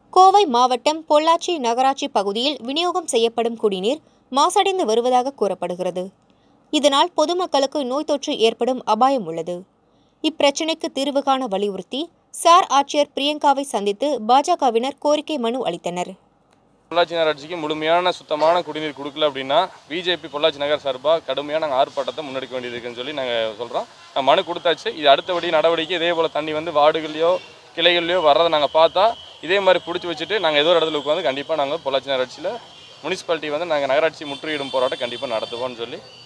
கோவை மாவட்டம் பொள்ளாச்சி நகராட்சி பகுதியில் விநியோகம் செய்யப்படும் குடிநீர் மாசடைந்து வருவதாக கூறப்படுகிறது இதனால் பொதுமக்களுக்கு நோய் தொற்று ஏற்படும் அபாயம் உள்ளது இப்பிரச்சினைக்கு தீர்வு காண வலியுறுத்தி சார் ஆட்சியர் பிரியங்காவை சந்தித்து பாஜகவினர் கோரிக்கை மனு அளித்தனர் பொள்ளாச்சி நகராட்சிக்கு முழுமையான சுத்தமான குடிநீர் கொடுக்கல அப்படின்னா பிஜேபி பொள்ளாச்சி நகர் சார்பாக கடுமையான நாங்கள் ஆர்ப்பாட்டத்தை முன்னெடுக்க வேண்டியது இருக்குன்னு சொல்லி நாங்கள் சொல்கிறோம் நான் மனு கொடுத்தாச்சு இது அடுத்தபடி நடவடிக்கை இதே போல் தண்ணி வந்து வார்டுகள்லையோ கிளைகள்லையோ வர்றதை நாங்கள் பார்த்தா இதே மாதிரி பிடிச்சி வச்சுட்டு நாங்கள் ஏதோ ஒரு இடத்துல உட்காந்து கண்டிப்பாக நாங்கள் பொள்ளாச்சி நகராட்சியில் முனிசிபாலிட்டி வந்து நாங்கள் நகராட்சி முற்றுகையிடும் போராட்டம் கண்டிப்பாக நடத்துவோம்னு சொல்லி